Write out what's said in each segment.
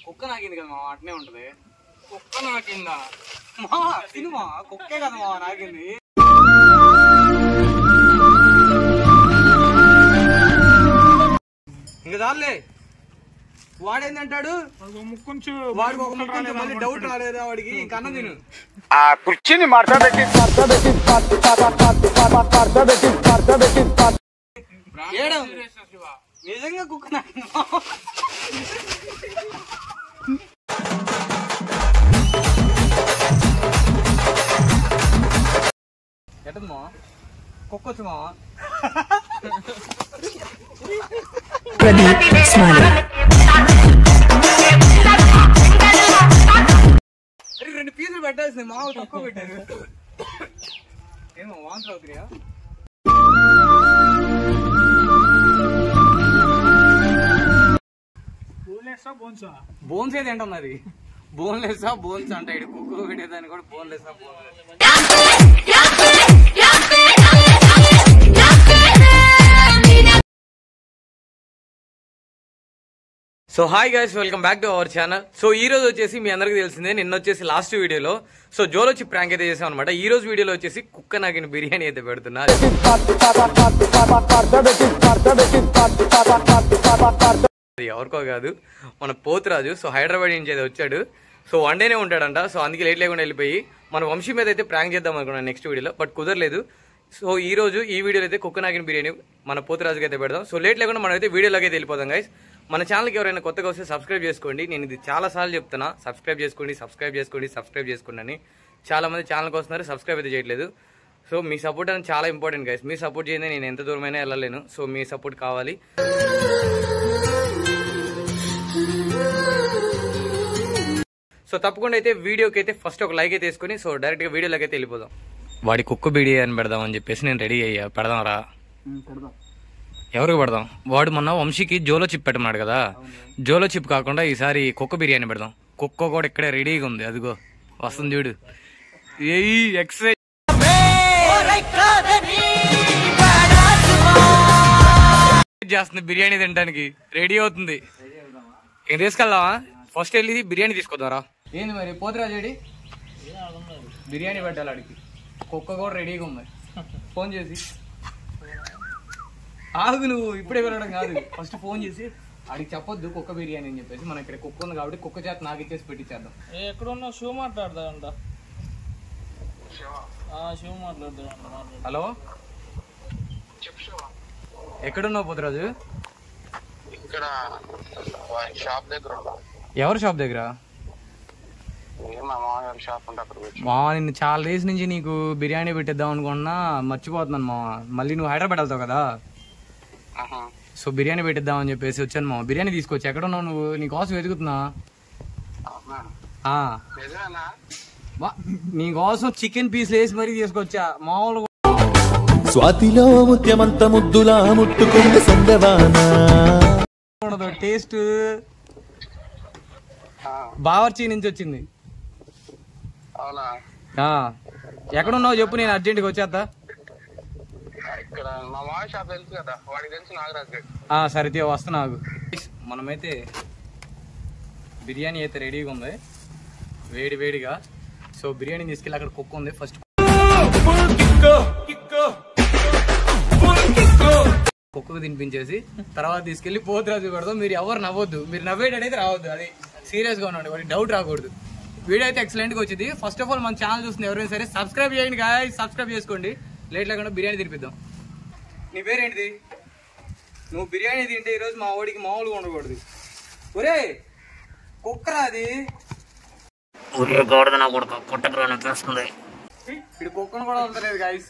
కుక్క నాకింది కదా మా అట్నే ఉంటది కుక్క నాకిందా మా సినిమా కుక్కే కదా మా నాకింది ఇంకా చాలే వాడేందంటాడు అది ముక్కుంచు వాడికి ఒక ముక్క ఉంటే మళ్ళీ డౌట్ రాలేదా వాడికి ఇంక అన్నం తిను ఆ కుర్చీని మార్చబెట్టి ఏడం నిజంగా కుక్క నాకింది ఎట్టదు మా కుక్క వచ్చు మా Pradeep Smiley. అరే రెండు పీసులు పెట్టాల్సింది మావ తక్కువ పెట్టారు ఏమో వాంతులు అవుతున్నాయా బోన్లెస్సా బోన్సా బోన్స్ ఏది ఏంటన్నది బోన్లెస్సా బోన్స్ అంట ఇటు కుక్క పెట్టేదాన్ని కూడా బోన్లెస్సా boneless so hi guys welcome back to our channel so ఈ రోజు వచ్చేసి మీ అందరికీ తెలిసిందే నిన్న వచ్చేసి లాస్ట్ వీడియోలో సో జోలో వచ్చి ప్రాంక్ అయితే చేసాం అనమాట ఈ రోజు వీడియోలో వచ్చేసి కుక్క నాగిన బిర్యానీ అయితే పెడుతున్నా అది ఎవరికో కాదు మన పోతురాజు సో హైదరాబాద్ నుంచి అయితే వచ్చాడు సో వన్ డేనే ఉంటాడంట సో అందుకే లేట్ లేకుండా వెళ్ళిపోయి మన వంశీ మీద అయితే ప్రాంక్ చేద్దాం అనుకున్నాను నెక్స్ట్ వీడియోలో బట్ కుదరలేదు సో ఈ రోజు ఈ వీడియోలో అయితే కుక్క నాగిన బిర్యానీ మన పోతురాజుకి అయితే పెడదాం సో లేట్ లేకుండా మనం అయితే వీడియోలోకి అయితే వెళ్ళిపోదాం గైస్ మన ఛానల్కి ఎవరైనా కొత్తగా వస్తే సబ్స్క్రైబ్ చేసుకోండి నేను ఇది చాలా సార్లు చెప్తున్నా సబ్స్క్రైబ్ చేసుకోండి సబ్స్క్రైబ్ చేసుకోండి సబ్స్క్రైబ్ చేసుకోండి అని చాలా మంది ఛానల్కి వస్తున్నారు సబ్స్క్రైబ్ అయితే చేయట్లేదు సో మీ సపోర్ట్ అనేది చాలా ఇంపార్టెంట్ గైస్ మీ సపోర్ట్ చేయండి నేను ఎంత దూరమైనా వెళ్ళలేను సో మీ సపోర్ట్ కావాలి సో తప్పకుండా అయితే వీడియోకి అయితే ఫస్ట్ ఒక లైక్ అయితే వేసుకొని సో డైరెక్ట్ గా వీడియోలోకి అయితే వెళ్ళిపోదాం వాడి కుక్క బిర్యానీ పెడదాం అని చెప్పేసి నేను రెడీ అయ్యా పెడదాం రా ఎవరికి పెడదాం వాడు మొన్న వంశీకి జోలో చిప్ పెట్టమన్నాడు కదా జోలో చిప్ కాకుండా ఈసారి కుక్క బిర్యానీ పెడదాం కుక్క కూడా ఇక్కడే రెడీగా ఉంది అదిగో వస్తుంది చూడు ఏయ్ ఎక్సైజ్ చేస్తుంది బిర్యానీ తినడానికి రెడీ అవుతుంది ఏం తీసుకెళ్దామా ఫస్ట్ వెళ్ళి బిర్యానీ తీసుకొద్దారా ఏంది మరి పోతురా చెడి బిర్యానీ పెట్టాలి ఆడికి కుక్క కూడా రెడీగా ఉంది ఫోన్ చేసి ఆగు నువ్వు ఇప్పుడే వెళ్ళడం కాదు ఫస్ట్ ఫోన్ చేసి ఆడికి చెప్పొద్దు కుక్క బిర్యానీ అని చెప్పేసి మన ఇక్కడ కుక్క ఉంది కాబట్టి కుక్క చేత నాకు ఇచ్చేసి పెట్టించేద్దాం ఎక్కడున్నా షూ మాట్లాడతాడంట షూ మాట్లాడతాడంట మాట్లాడు హలో ఎక్కడున్నావు పోతురాజు ఇక్కడ షాప్ దగ్గర ఉన్నా ఎవరు షాప్ దగ్గర ఏ మా మామగారి షాప్ ఉంటే అక్కడ కూర్చో మా నిన్ను చాలా డేస్ నుంచి నీకు బిర్యానీ పెట్టిద్దాం అనుకున్నా మర్చిపోతున్నాను మా మళ్ళీ నువ్వు హైదరాబాద్ వెళ్తావు కదా ఆహా. సో బిర్యానీ పెట్టిద్దాం అని చెప్పేసి వచ్చాను మా బిర్యానీ తీసుకొచ్చి ఎక్కడ ఉన్నావు నువ్వు నీ కోసం వెతుకుతున్నా అవునా ఆ, నిజమేనా వా, నీ కోసం చికెన్ పీస్ వేసి మరీ తీసుకొచ్చా మామూలుగా స్వాతిలో ముత్యమంత ముద్దులా ముట్టుకుంది సందవానా ఉండదు టేస్ట్ ఆ, బావర్చీ నుంచి వచ్చింది అవునా ఆ, ఎక్కడ ఉన్నావు చెప్పు నేను అర్జెంట్గా వచ్చేస్తా ఇక్కడ మా మామ షాప్ తెలుసు కదా వాడికి తెలుసు నాగరాజ్ గడ్ ఆ, సరే తీ, వస్తున్నా ఆగు. మనమైతే బిర్యానీ అయితే రెడీగా ఉంది వేడి వేడిగా సో బిర్యానీ తీసుకెళ్ళి అక్కడ కుక్క ఉంది ఫస్ట్ కుక్కకు తినిపించేసి తర్వాత తీసుకెళ్లి పోతురాజు పెడదాం మీరు ఎవరు నవ్వద్దు మీరు నవ్వేటైతే రావద్దు అది సీరియస్ గా ఉండండి వాడికి డౌట్ రాకూడదు వీడియో అయితే ఎక్సలెంట్ గా వచ్చింది ఫస్ట్ ఆఫ్ ఆల్ మన ఛానల్ చూస్తుంది ఎవరైనా సరే సబ్స్క్రైబ్ చేయండి గాయ సబ్స్క్రైబ్ చేసుకోండి లేట్ లేకుండా బిర్యానీ తినిపిద్దాం నీ పేరేంటిది నువ్వు బిర్యానీ తింటే ఈరోజు మా వాడికి మామూలుగా ఉండకూడదు ఒరే కుక్కరా అది ఇటు కుక్కను కూడా వదలలేదు గాయస్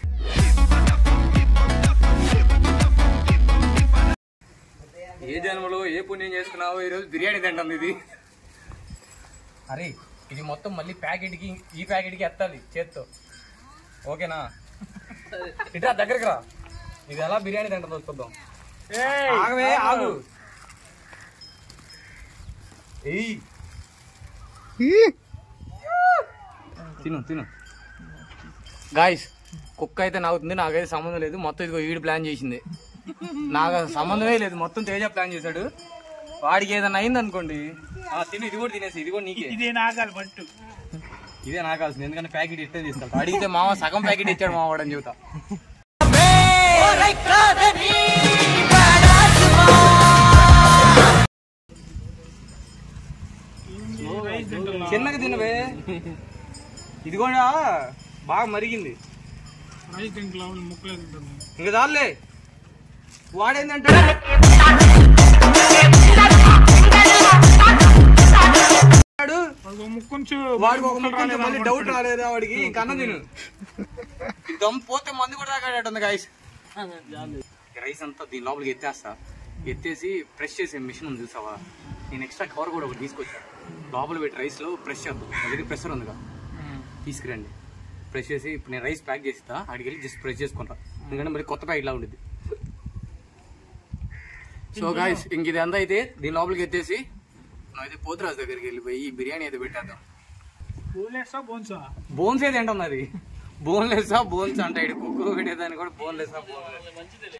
ఏ జన్మలో ఏ పుణ్యం చేసుకున్నావో ఈరోజు బిర్యానీ తింటుంది ఇది అరే ఇది మొత్తం మళ్ళీ ప్యాకెట్కి ఈ ప్యాకెట్కి ఎత్తాలి చేత్తో ఓకేనా ఇట్రా దగ్గరికి రా ఇది ఎలా బిర్యానీ తింటుందో చూద్దాం ఆగవే ఆగు ఏయ్ తిను తిను గాయస్ కుక్క అయితే నాగుతుంది నాకైతే సంబంధం లేదు మొత్తం ఇదిగో ఈడు ప్లాన్ చేసింది నాకు అసలు సంబంధమే లేదు మొత్తం తేజ ప్లాన్ చేశాడు వాడికి ఏదైనా అయింది అనుకోండి ఆ, తిను ఇది కూడా తినేసి ఇది కూడా నీకే ఇదే నాగాలి పట్టు ఇదే నాకు కావాల్సింది ఎందుకంటే ప్యాకెట్ ఇస్తే తీసుకెళ్తా అడిగితే మామ సగం ప్యాకెట్ ఇచ్చాడు మామ వాడని చెబుతా చిన్నగా తినవే ఇది కూడా బాగా మరిగింది రైస్ తింటున్నా ముక్కలే తింటున్నా ఇంకా చాలే వాడేందంటే వాడు ఒక ముక్కుంచు వాడికి ఒక ముక్క ఉంటే మళ్ళీ డౌట్ రాలేదా వాడికి కన్న తిను ఈ దమ్ పోతే మందు కూడా తాగాడట్టుంది గాయస్ రైస్ అంతా దీని లోపలికి ఎత్తేస్తా ఎత్తేసి ప్రెస్ చేసే మిషన్ ఉంది చూసావా నేను ఎక్స్ట్రా కవర్ కూడా ఒకటి తీసుకొచ్చా లోపల పెట్టి రైస్ లో ప్రెస్ చేద్దాం నా దగ్గర ప్రెషర్ ఉందిగా తీసుకురండి ప్రెస్ చేసి ఇప్పుడు నేను రైస్ ప్యాక్ చేస్తా అడిగి వెళ్ళి జస్ట్ ప్రెస్ చేసుకుంటా ఎందుకంటే మరి కొత్త ప్యాకెట్ లా ఉంటుంది సో గాయస్ ఇంక ఇది అంతా అయితే దీని లోపలికి ఎత్తేసి అయితే పోతురాజు దగ్గరికి వెళ్ళిపోయి ఈ బిర్యానీ అయితే పెట్టేద్దాం పూలేసా బోన్సా బోన్స్ ఏది ఏంటన్నది అది బోన్లెస్ బోన్స్ అంటే ఇటు కుక్కర్ పెట్టేదాన్ని కూడా బోన్లెస్ బోన్లెస్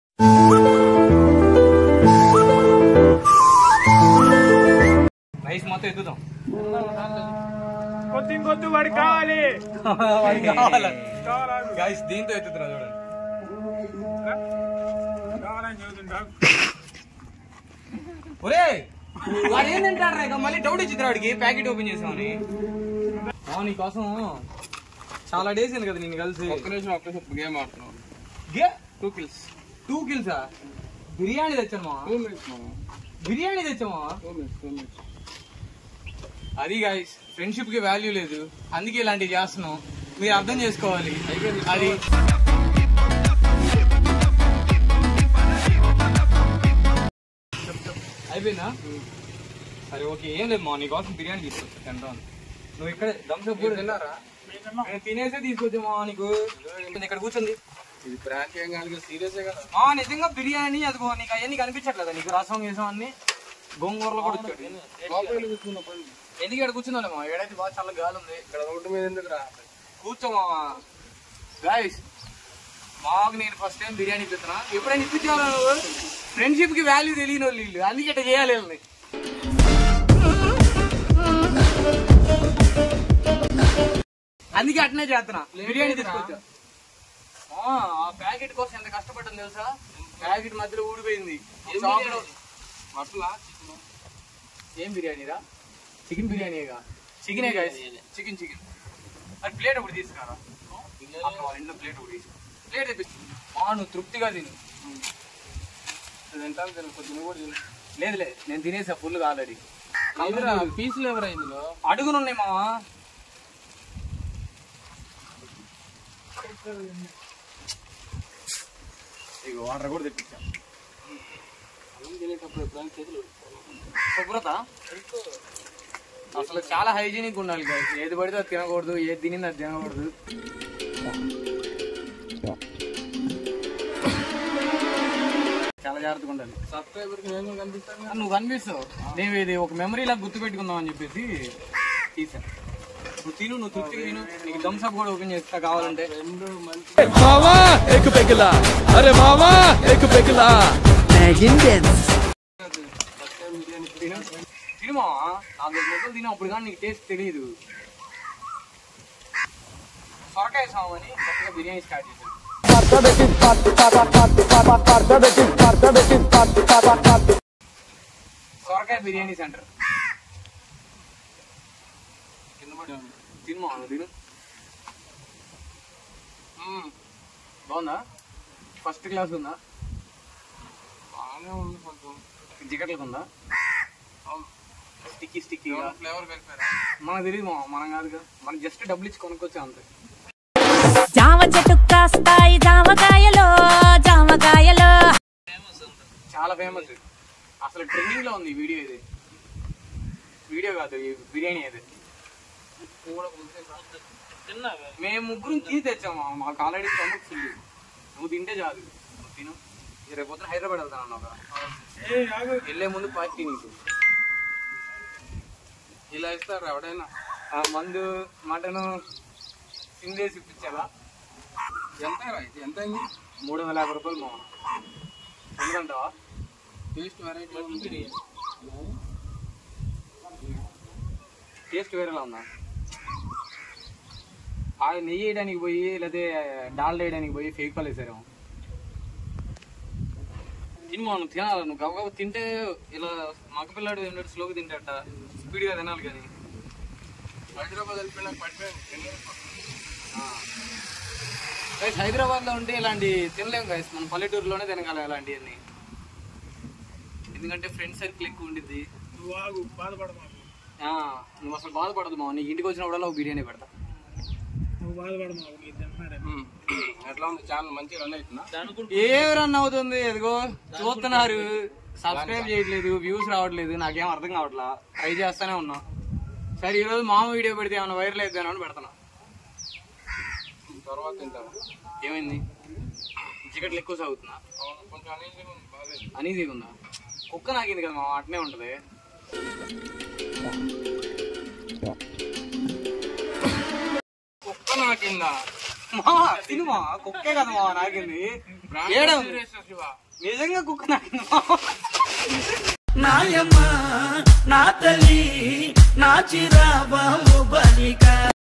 రైస్ మొత్తం ఎత్తుదాం కొద్ది కొద్ది వాడి కావాలి వాడికి కావాలా కావాలి గైస్ దీంతో ఎత్తుతున్నా చూడండి కావాలని చదువుతుంటా ఒరే వాడు ఏం తింటాడు రా మళ్ళీ డౌట్ ఇచ్చింది వాడికి ప్యాకెట్ ఓపెన్ చేసామని ఆ, నీకోసం చాలా డేస్ అయింది కదా నేను కలిసి ఒక్క నిమిషం ఒక్క నిమిషం గేమ్ ఆడుతున్నాం గే టూ కిల్స్ టూ కిల్సా బిర్యానీ తెచ్చామా టూ మినిట్స్ మామ బిర్యానీ తెచ్చామా టూ మినిట్స్ టూ మినిట్స్ అది గాయస్ ఫ్రెండ్షిప్ కి వాల్యూ లేదు అందుకే ఇలాంటివి చేస్తున్నాం మీరు అర్థం చేసుకోవాలి అది అయిపోయిందా సరే ఓకే ఏం లేదు మా నీకోసం బిర్యానీ తీసుకొచ్చా తింటాను నువ్వు ఇక్కడ థమ్స్అప్ కూడా తిన్నారా నేను తినేసే తీసుకొచ్చా మా నీకు ఇక్కడ కూర్చుంది ఇది ప్రాంక్ ఏం కాదు సీరియస్ కదా ఆ నిజంగా బిర్యానీ అదిగో నీకు అవన్నీ కనిపించట్లేదా నీకు రసం గీసం అన్ని గోంగూరలో కూడా వచ్చాడు లోపలికి కూర్చున్న పని ఎందుకు ఇక్కడ కూర్చుందా మా ఏడైతే బాగా చాలా గాలి ఉంది ఇక్కడ రోడ్డు మీద ఎందుకు రా కూర్చోమా గాయస్ మాకు నేను ఫస్ట్ టైం బిర్యానీ ఇస్తున్నా ఎప్పుడైనా ఇప్పించాలా నువ్వు ఫ్రెండ్షిప్ కి వాల్యూ తెలియని వాళ్ళు వీళ్ళు అందుకే ఇట్లా చేయాలి వీళ్ళని అందుకే అట్నే చేస్తున్నా బిర్యానీ తీసుకొచ్చా ఆ, ఆ ప్యాకెట్ కోసం ఎంత కష్టపడ్డాను తెలుసా ప్యాకెట్ మధ్యలో ఊడిపోయింది చాక్లెట్ అట్లా ఏం బిర్యానీరా చికెన్ బిర్యానీగా చికెనే గాయస్ చికెన్ చికెన్ అది ప్లేట్ ఒకటి తీసుకురా అక్కడ వాళ్ళ ఇంట్లో ప్లేట్ ఒకటి తీసుకో ప్లేట్ తెప్పిస్తా ఆ, నువ్వు తృప్తిగా తిను తింటాను తిను కొంచెం నువ్వు కూడా తిను లేదులే నేను తినేసా ఫుల్ ఆల్రెడీ ఎవరా పీసులు ఎవరా ఇందులో అడుగునున్నాయి మావా ఇక వాటర్ కూడా తెప్పించా అన్నం తినేటప్పుడు ఎప్పుడైనా చేతులు శుభ్రత అసలు చాలా హైజీనిక్ ఉండాలి guys. ఏది పడితే అది తినకూడదు ఏది తినింది అది తినకూడదు చాలా జాగ్రత్తగా ఉండాలి సబ్స్క్రైబర్ కి నేను కనిపిస్తాను ఆ, నువ్వు కనిపిస్తావు నేను ఇది ఒక మెమరీ లాగా గుర్తు పెట్టుకుందాం అని చెప్పేసి తీసా నువ్వు తిను నువ్వు తృప్తిగా తిను నీకు థమ్స్ అప్ కూడా ఓపెన్ చేస్తా కావాలంటే రెండు మంచి మావా ఎక్ పెగిలా అరే మావా ఎక్ పెగిలా Imagine dance. తిను తినుమా నాలుగు ముక్కలు తిను అప్పుడు కానీ నీకు టేస్ట్ తెలియదు సొరకాయ సామని కొత్తగా బిర్యానీ స్టార్ట్ చేశాను సొరకాయ బిర్యానీ సెంటర్ కింద పడి ఉంది. తినుమా నువ్వు తిను మ్మ్. బాగుందా ఫస్ట్ క్లాస్ ఉందా బాగానే ఉంది కొంచెం జిగట్లకు ఉందా స్టిక్కీ స్టిక్కీగా ఫ్లేవర్ కలిపారా మనకు తెలియదు మా మనం కాదు కదా మనం జస్ట్ డబ్బులు ఇచ్చి కొనుక్కొచ్చా అంతే జామ చెట్టు కాస్తాయి జామకాయలో జామకాయలో చాలా ఫేమస్ అసలు ట్రెండింగ్ లో ఉంది ఈ వీడియో ఇది వీడియో కాదు ఈ బిర్యానీ ఇది తిన్నావా మేము ముగ్గురం తిని తెచ్చాము మాకు ఆల్రెడీ స్టమక్ ఫుల్ నువ్వు తింటే చాలు నువ్వు తిను ఈ రేపు పొద్దున హైదరాబాద్ వెళ్తాను అన్నావు ఏ ఆగు వెళ్ళే ముందు పార్టీ నీకు ఇలా ఇస్తారు ఎవడైనా ఆ మందు మటన్ సిందేసి ఇప్పించాలా ఎంత రా ఇది ఎంత అయింది మూడు వందల యాభై రూపాయలు మా ఎందుకంటావా టేస్ట్ వెరైటీ ఉంది టేస్ట్ వేరేలా ఉందా ఆ నెయ్యి వేయడానికి పోయి లేకపోతే డాల్ వేయడానికి పోయి ఫేక్ పాలు వేసారేమో తిని మనం తినాలి నువ్వు గబగబా తింటే ఇలా మగపిల్లాడు ఏంటంటే స్లోగా తింటాట స్పీడ్గా తినాలి కానీ హైదరాబాద్ వెళ్ళిపోయినాక పడిపోయాను గైస్ హైదరాబాద్ లో ఉంటే ఇలాంటి తినలేము గైస్ మన పల్లెటూరులోనే తినగలం ఇలాంటివన్నీ ఎందుకంటే ఫ్రెండ్ సర్కిల్ ఎక్కువ ఉండిద్ది నువ్వు ఆగు బాధపడమాకు ఆ, నువ్వు అసలు బాధపడదు మా నీకు ఇంటికి వచ్చినప్పుడల్లా ఒక బిర్యానీ పెడతా నువ్వు బాధపడమాకు నీకు తింటున్నాడని ఎట్లా ఉంది ఛానల్ మంచిగా రన్ అవుతుందా ఏం రన్ అవుతుంది ఎదిగో చూస్తున్నారు సబ్స్క్రైబ్ చేయట్లేదు వ్యూస్ రావట్లేదు నాకేం అర్థం కావట్లా ట్రై చేస్తానే ఉన్నా సరే ఈరోజు మామ వీడియో పెడితే ఏమైనా వైరల్ అవుతాను అని పెడతాను తర్వాత తింటాను ఏమైంది చికెట్లు ఎక్కువ సాగుతున్నా అవును, కొంచెం అనేసి బాగాలేదు అనీజీగా ఉందా కుక్క నాకింది కదా మామ అట్నే ఉంటది కుక్క నాకిందా మామ తిను మా కుక్కే కదా మామ నాకింది ఏడా ఉంది? శివ నిజంగా కుక్క నాకింది మామ నాయమ్మ నా తల్లి నా చిరాబాబు బలిక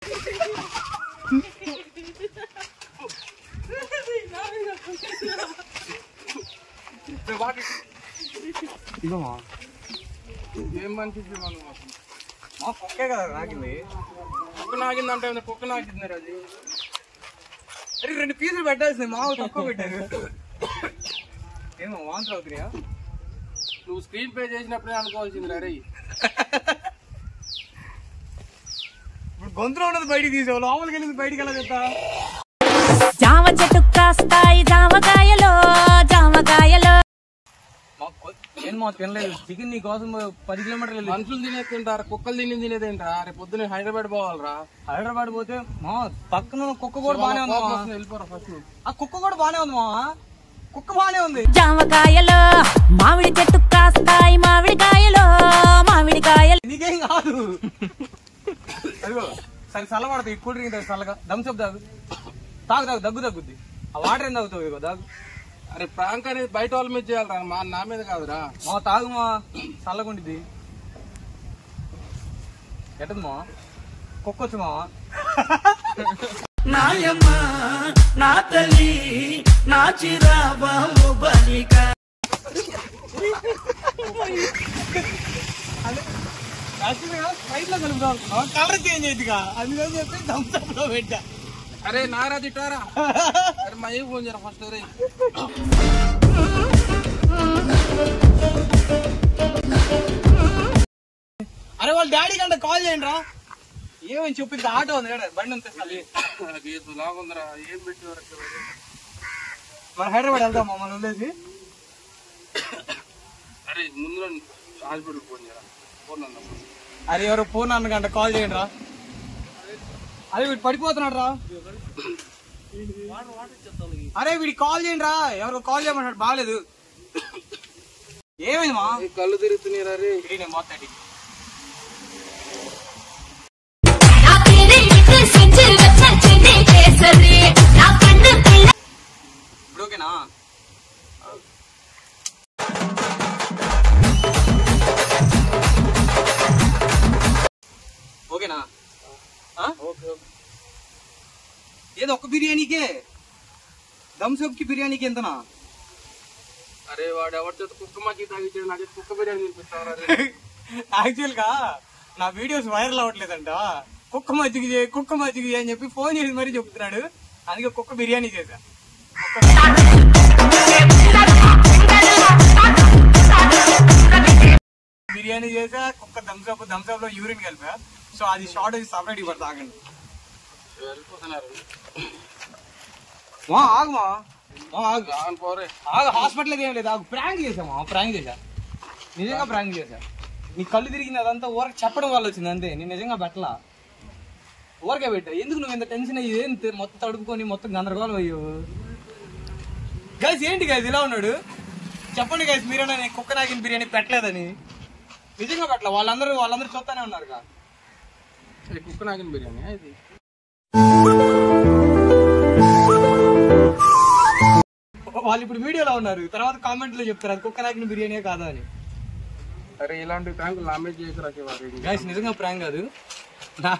ఇదో మా ఏం మంచి శివ నువ్వు అసలు. మా కుక్కే కదా నాకింది కుక్క నాకిందంటే ఏమన్నా కుక్క నాకింది అది అరే రెండు పీసులు పెట్టాల్సింది మామ తక్కువ పెట్టారు ఏమో వాంతులు అవుతున్నాయా నువ్వు స్క్రీన్ పే చేసినప్పుడే అనుకోవాల్సింది రే ఇప్పుడు గొంతులో ఉన్నది బయటికి తీసావు లోపలికి వెళ్ళింది బయటికి ఎలా చెప్తా జామ చెట్టు కాస్తాయి జామకాయలో జామకాయలో మా కొ- ఏం మా తినలేదు చికెన్ నీ కోసం పది కిలోమీటర్లు వెళ్ళి మనుషులు తినేది తింటారా కుక్కలు తిని తినేదేంట్రా రేపు పొద్దున్న హైదరాబాద్ పోవాలరా హైదరాబాద్ పోతే మా పక్కన ఉన్న కుక్క కూడా బానే ఉంది మామ. వెళ్ళిపోరా ఫస్ట్ ఆ కుక్క కూడా బానే ఉంది మా కుక్క బానే ఉంది జామకాయలో మామిడి చెట్టు కాస్తాయి మామిడికాయలో మామిడికాయలు నీకేం కాదు అదిగో సరే చల్లబడతాయి కూల్ డ్రింక్ తాగు చల్లగా థమ్స్అప్ తాగు తాగు తాగు దగ్గు తగ్గుద్ది ఆ వాటర్ ఏం తాగుతావు ఇదిగో తాగు అరే ప్రాంక్ అనేది బయట వాళ్ళ మీద చేయాలరా మా నా మీద కాదురా మా తాగు మా చల్లగుండిద్ది ఎట్టదు మా కుక్కొచ్చు మా నాయమ్మ నా తల్లి నా చిరాబాబు బలిక స్ప్రైట్ లో కలుపుదాం కలర్ చేంజ్ అయిందిగా అందుకని చెప్పి థమ్స్అప్ లో పెట్టా అరే నారా తిట్టారా అరే మా ఏ ఫోన్ చేయరా ఫస్ట్ రే అరే వాళ్ళ డాడీ కంటే కాల్ చేయండి రా ఏమని చెప్పింది ఆటో ఉంది కదా బండి ఉంది గీత లాగుందిరా ఏం పెట్టినారు మన హైదరాబాద్ వెళ్దాం మమ్మల్ని వదిలేసి అరే ముందు హాస్పిటల్ ఫోన్ చేయరా ఫోన్ అన్న అరే ఎవరు ఫోన్ అన్న గంట కాల్ చేయండి రా అరే వీడు పడిపోతున్నాడు రా అరే వీడి కాల్ చేయండి రా ఎవరు కాల్ చేయమన్నాడు బాగలేదు ఏమైంది మా కళ్ళు తిరుగుతున్నారా రే నేను మొత్తం நான் பெரிய செஞ்சு வச்ச சென்னை கேசரி நான் கண்ணு பிள்ளை ఇప్పుడు ఓకేనా ఓకేనా ఆ? ఏదో ఒక్క బిర్యానీకే థమ్స్అప్ కి బిర్యానీకి ఎంతనా అరే వాడు ఎవరి చేత కుక్క మాకి తాగించాడు నా చేత కుక్క బిర్యానీ తినిపిస్తావరా రే యాక్చువల్ గా నా వీడియోస్ వైరల్ అవ్వట్లేదంట కుక్క మజ్జిగ చేయి కుక్క మజ్జిగ చేయి అని చెప్పి ఫోన్ చేసి మరీ చెప్తున్నాడు అందుకే కుక్క బిర్యానీ చేశా బిర్యానీ చేసా కుక్క థమ్స్అప్ థమ్స్అప్ లో యూరిన్ కలిపా సో అది షార్ట్ అది సపరేట్ ఇప్పుడు తాగండి వెళ్ళిపోతున్నారు మా ఆగు మా మా ఆగు రాను పోరే ఆగు హాస్పిటల్కి ఏం లేదు ఆగు ప్రాంక్ చేసా మా ప్రాంక్ చేసా నిజంగా ప్రాంక్ చేసా నీ కళ్ళు తిరిగింది అదంతా ఊరకు చెప్పడం వల్ల వచ్చింది అంతే నేను నిజంగా పెట్టలా ఊరకే పెట్టా ఎందుకు నువ్వు ఇంత టెన్షన్ అయ్యి ఏం తె- మొత్తం తడుపుకొని మొత్తం గందరగోళం అయ్యావు గైస్ ఏంటి గైస్ ఇలా ఉన్నాడు చెప్పండి గైస్ మీరేనా నేను కుక్క నాగిన బిర్యానీ పెట్టలేదని నిజంగా పెట్టలే వాళ్ళందరూ వాళ్ళందరూ చూస్తానే ఉన్నారు కదా ఇది కుక్క నాగిన బిర్యానీ ఇది వాళ్ళు ఇప్పుడు వీడియోలో ఉన్నారు తర్వాత కామెంట్ లో చెప్తారు అది కుక్క నాకిన బిర్యానీ కాదా అని అరే ఇలాంటి ట్యాంకులు నా మీద చేయకు రాకే వాడు గైస్ నిజంగా ప్రాంక్ కాదు నా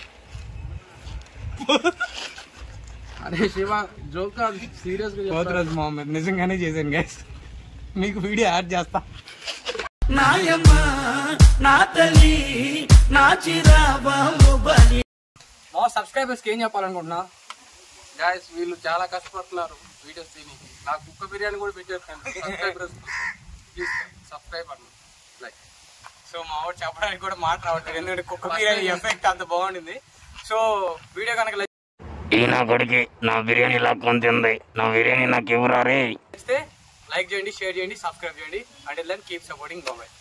అరే శివ జోక్ కాదు సీరియస్ గా చెప్తా. పోతురాజు మొహమ్మద్ నిజంగానే చేశాను గైస్ మీకు వీడియో యాడ్ చేస్తా నాయమ్మ నా తల్లి నా చిరాబాము బలి మా సబ్స్క్రైబర్స్ కి ఏం చెప్పాలనుకుంటున్నా గాయస్ వీళ్ళు చాలా కష్టపడుతున్నారు వీడియోస్ తిని నాకు కుక్క బిర్యానీ కూడా పెట్టారు సబ్స్క్రైబర్స్ ప్లీజ్ సబ్స్క్రైబ్ అన్న లైక్ సో మా వాడు చెప్పడానికి కూడా మాట రావట్లేదు ఎందుకంటే కుక్క బిర్యానీ ఎఫెక్ట్ అంత బాగుండింది సో వీడియో కనుక ఈ నా కొడుకి నా బిర్యానీ లాక్కొని తింది నా బిర్యానీ నాకు ఇవ్వరా రే నచ్చితే లైక్ చేయండి షేర్ చేయండి సబ్స్క్రైబ్ చేయండి అండ్ దెన్ కీప్ సపోర్టింగ్ బాబాయ్